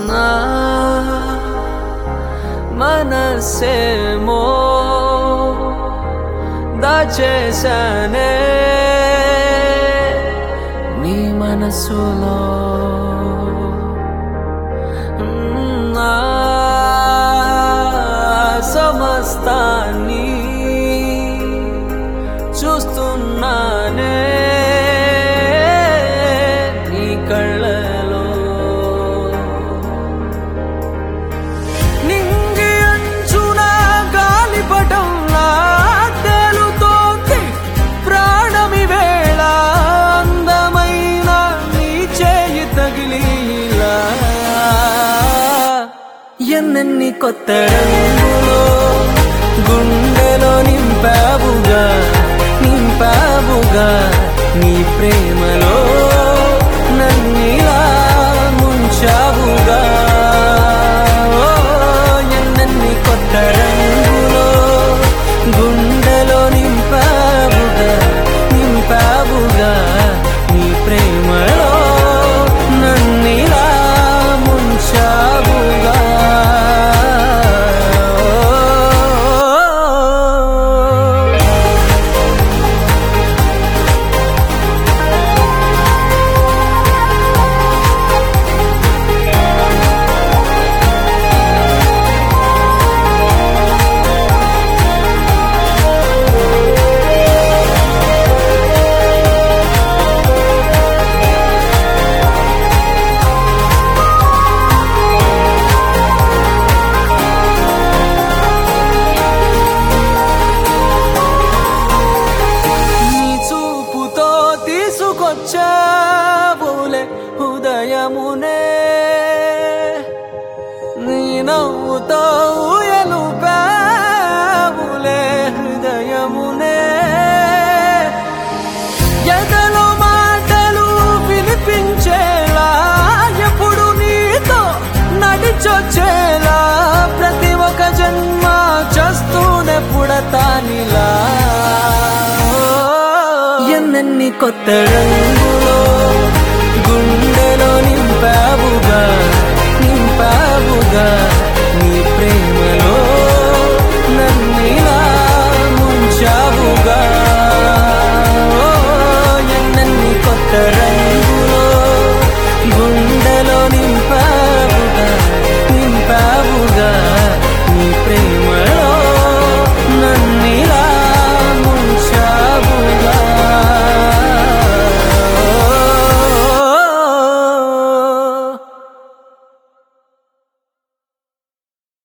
నా మనసేమో దాచేశానే నీ మనసులో నా సమస్తాన్ని చూస్తున్నానే నీ కళ్ళలో నింగి అంచున గాలిపటంలా తేలుతోంది ప్రాణమి వేళ అందమైన నీ చేయి తగిలిలా ఎన్నెన్ని కొత్త రంగులో గుండెలో నింపావుగా నింపావుగా నీ ప్రేమలో నన్నిలా ముంచావుగా ఓ, ఎన్నెన్ని కొత్త రంగులో గుండెలో నింపావుగా నింపావుగా నీ ప్రేమలో నన్నిలా ముంచావుగా నీ చూపుతో తీసుకొచ్చావులే ఉదయమునే నీ నవ్వుతో ఎలుపావులే హృదయమునే ఎదలో మాటలు వినిపించేలా ఎప్పుడు నీతో నడిచొచ్చేలా ప్రతి ఒక్క జన్మ చేస్తూనే పుడతానిలా ఎన్నెన్ని కొత్త రంగులు